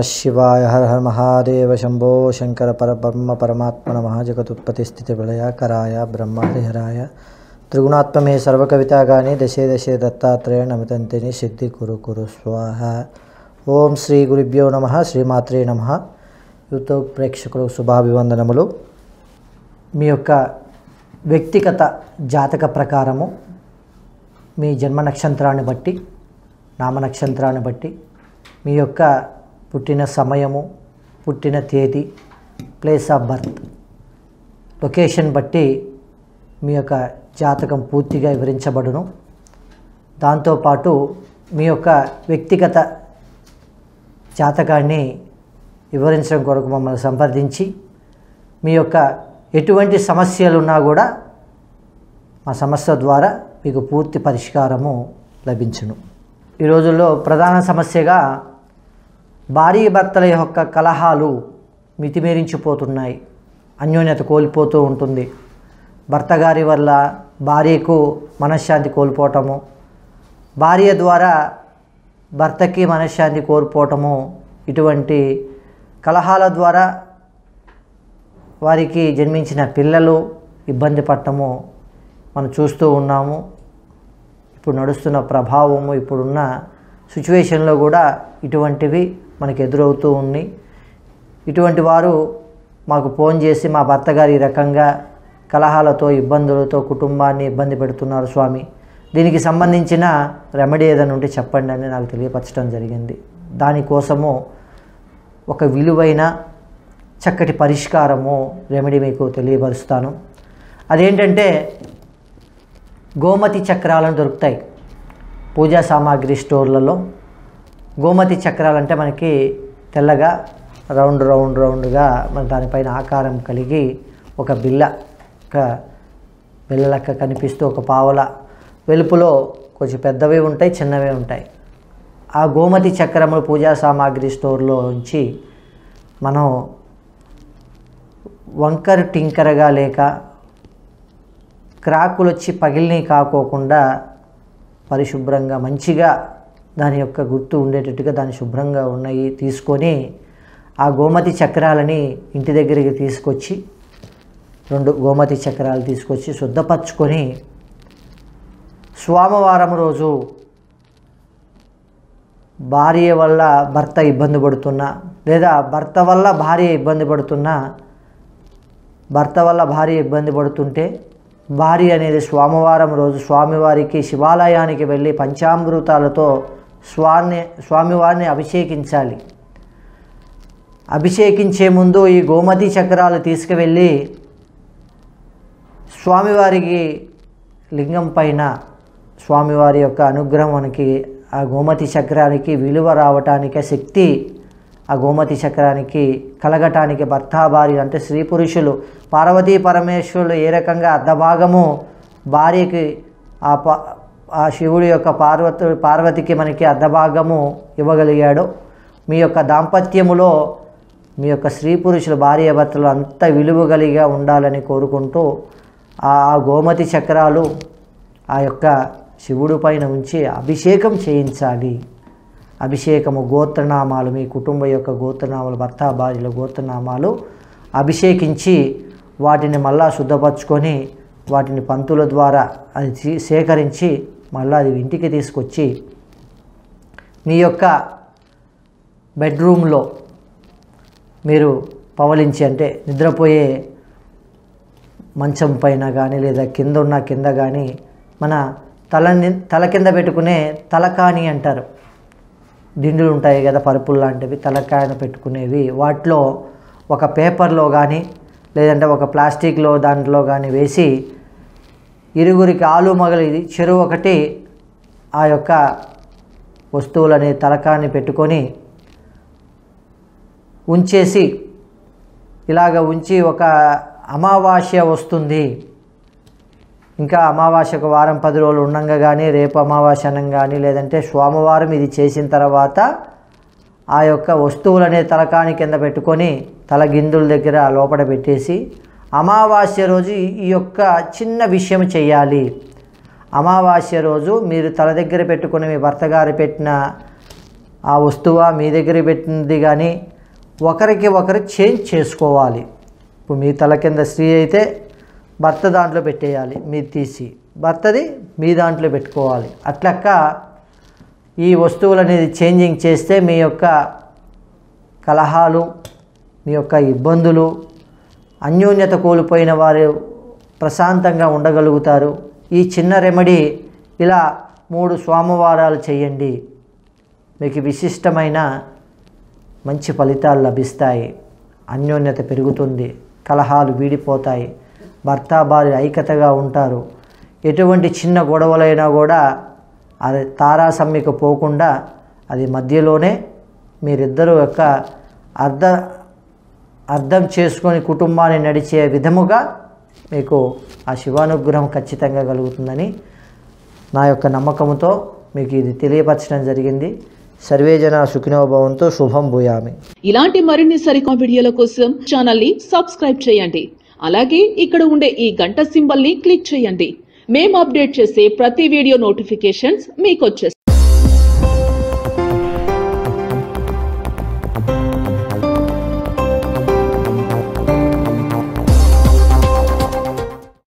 శివాయ హర హర మహాదేవ శంభో శంకర పరబ్రహ్మ పరమాత్మ నమ జగతుత్పత్తి స్థితి ప్రళయాకరాయ బ్రహ్మ హరిహరాయ త్రిగుణాత్మమే సర్వకవితాగాని దశే దశే దత్తాత్రేయ నమితంతిని సిద్ధి కురు కురు స్వాహ ఓం శ్రీ గురుభ్యో నమ శ్రీమాత్రే నమ యూట్యూబ్ ప్రేక్షకులు శుభాభివందనములు మీ యొక్క వ్యక్తిగత జాతక ప్రకారము మీ జన్మ నక్షత్రాన్ని బట్టి నామ నక్షత్రాన్ని బట్టి మీ యొక్క పుట్టిన సమయము పుట్టిన తేదీ ప్లేస్ ఆఫ్ బర్త్ లొకేషన్ బట్టి మీ యొక్క జాతకం పూర్తిగా వివరించబడును దాంతోపాటు మీ యొక్క వ్యక్తిగత జాతకాన్ని వివరించడం కొరకు మమ్మల్ని సంప్రదించి మీ యొక్క ఎటువంటి సమస్యలు ఉన్నా కూడా మా సమస్య ద్వారా మీకు పూర్తి పరిష్కారము లభించును ఈ రోజుల్లో ప్రధాన సమస్యగా భార్య భర్తల యొక్క కలహాలు మితిమీరించిపోతున్నాయి అన్యోన్యత కోల్పోతూ ఉంటుంది భర్త గారి వల్ల భార్యకు మనశ్శాంతి కోల్పోవటము భార్య ద్వారా భర్తకి మనశ్శాంతి కోల్పోవటము ఇటువంటి కలహాల ద్వారా వారికి జన్మించిన పిల్లలు ఇబ్బంది పడటము మనం చూస్తూ ఉన్నాము ఇప్పుడు నడుస్తున్న ప్రభావము ఇప్పుడున్న సిచ్యువేషన్లో కూడా ఇటువంటివి మనకు ఎదురవుతూ ఉన్నాయి ఇటువంటి వారు మాకు ఫోన్ చేసి మా భర్త గారు ఈ రకంగా కలహాలతో ఇబ్బందులతో కుటుంబాన్ని ఇబ్బంది పెడుతున్నారు స్వామి దీనికి సంబంధించిన రెమెడీ ఏదైనా ఉంటే చెప్పండి అని నాకు తెలియపరచడం జరిగింది దానికోసము ఒక విలువైన చక్కటి పరిష్కారము రెమెడీ మీకు తెలియపరుస్తాను అదేంటంటే గోమతి చక్రాలను దొరుకుతాయి పూజా సామాగ్రి స్టోర్లలో గోమతి చక్రాలు అంటే మనకి తెల్లగా రౌండ్ రౌండ్ రౌండ్గా మన దానిపైన ఆకారం కలిగి ఒక బిల్ల ఒక బిల్ల లెక్క కనిపిస్తూ ఒక పావల వెలుపులో కొంచెం పెద్దవి ఉంటాయి చిన్నవి ఉంటాయి ఆ గోమతి చక్రములు పూజా సామాగ్రి స్టోర్లో ఉంచి మనం వంకర్ టింకరగా లేక క్రాకులు వచ్చి పగిలిని కాకోకుండా పరిశుభ్రంగా మంచిగా దాని యొక్క గుర్తు ఉండేటట్టుగా దాని శుభ్రంగా ఉన్నాయి తీసుకొని ఆ గోమతి చక్రాలని ఇంటి దగ్గరికి తీసుకొచ్చి రెండు గోమతి చక్రాలు తీసుకొచ్చి శుద్ధపరచుకొని సోమవారం రోజు భార్య వల్ల భర్త ఇబ్బంది పడుతున్నా లేదా భర్త వల్ల భార్య ఇబ్బంది పడుతున్నా భర్త వల్ల భార్య ఇబ్బంది పడుతుంటే భార్య అనేది సోమవారం రోజు స్వామివారికి శివాలయానికి వెళ్ళి పంచామృతాలతో స్వామి స్వామివారిని అభిషేకించాలి అభిషేకించే ముందు ఈ గోమతి చక్రాలు తీసుకువెళ్ళి స్వామివారికి లింగం పైన స్వామివారి యొక్క అనుగ్రహం మనకి ఆ గోమతి చక్రానికి విలువ రావటానికి శక్తి ఆ గోమతి చక్రానికి కలగటానికి భర్త భార్య అంటే స్త్రీ పురుషులు పార్వతీ పరమేశ్వరులు ఏ రకంగా అర్ధభాగము భార్యకి ఆ ప ఆ శివుడి యొక్క పార్వతి పార్వతికి మనకి అర్ధభాగము ఇవ్వగలిగాడు మీ యొక్క దాంపత్యములో మీ యొక్క స్త్రీ పురుషులు భార్య భర్తలు అంత విలువ కలిగా ఉండాలని కోరుకుంటూ ఆ గోమతి చక్రాలు ఆ యొక్క శివుడు పైన ఉంచి అభిషేకం చేయించాలి అభిషేకము గోత్రనామాలు మీ కుటుంబ యొక్క గోత్రనామాలు భర్త భార్యల గోత్రనామాలు అభిషేకించి వాటిని మళ్ళా శుద్ధపరచుకొని వాటిని పంతుల ద్వారా అది సేకరించి మళ్ళీ అది ఇంటికి తీసుకొచ్చి మీ యొక్క బెడ్రూమ్లో మీరు పవలించి అంటే నిద్రపోయే మంచం పైన కానీ లేదా కింద ఉన్న కింద కానీ మన తలని తల కింద పెట్టుకునే తలకాని అంటారు దిండులు ఉంటాయి కదా పరుపులు లాంటివి తలకాయన పెట్టుకునేవి వాటిలో ఒక పేపర్లో కానీ లేదంటే ఒక ప్లాస్టిక్లో దాంట్లో కానీ వేసి ఇరుగురికి ఆలు మగలి చెరువు ఒకటి ఆ యొక్క వస్తువులని తలకాన్ని పెట్టుకొని ఉంచేసి ఇలాగ ఉంచి ఒక అమావాస్య వస్తుంది ఇంకా అమావాస్యకు వారం పది రోజులు ఉండంగా కానీ రేపు అమావాస్య అనం కానీ లేదంటే సోమవారం ఇది చేసిన తర్వాత ఆ యొక్క వస్తువులనే తలకాని కింద పెట్టుకొని తల గిందుల దగ్గర లోపల పెట్టేసి అమావాస్య రోజు ఈ యొక్క చిన్న విషయం చేయాలి అమావాస్య రోజు మీరు తల దగ్గర పెట్టుకుని మీ భర్త గారు పెట్టిన ఆ వస్తువా మీ దగ్గర పెట్టింది కానీ ఒకరికి ఒకరు చేంజ్ చేసుకోవాలి ఇప్పుడు మీ తల కింద స్త్రీ అయితే భర్త దాంట్లో పెట్టేయాలి మీరు తీసి భర్తది మీ దాంట్లో పెట్టుకోవాలి అట్లక్క ఈ వస్తువులు అనేది చేంజింగ్ చేస్తే మీ యొక్క కలహాలు మీ యొక్క ఇబ్బందులు అన్యోన్యత కోల్పోయిన వారు ప్రశాంతంగా ఉండగలుగుతారు ఈ చిన్న రెమెడీ ఇలా మూడు సోమవారాలు చేయండి మీకు విశిష్టమైన మంచి ఫలితాలు లభిస్తాయి అన్యోన్యత పెరుగుతుంది కలహాలు వీడిపోతాయి భర్త భార్య ఐక్యతగా ఉంటారు ఎటువంటి చిన్న గొడవలైనా కూడా అది తారాసమ్మికి పోకుండా అది మధ్యలోనే మీరిద్దరూ యొక్క అర్ధ అర్థం చేసుకొని కుటుంబాన్ని నడిచే విధముగా మీకు ఆ శివానుగ్రహం ఖచ్చితంగా కలుగుతుందని నా యొక్క నమ్మకంతో మీకు ఇది తెలియపరచడం జరిగింది సర్వేజన సుఖినోభవంతో శుభం భూయామి ఇలాంటి మరిన్ని సరికొత్త వీడియోల కోసం ఛానల్ ని సబ్స్క్రైబ్ చేయండి అలాగే ఇక్కడ ఉండే ఈ గంట సింబల్ ని క్లిక్ చేయండి మేము అప్డేట్ చేసే ప్రతి వీడియో నోటిఫికేషన్స్ మీకు వచ్చేస్తాయి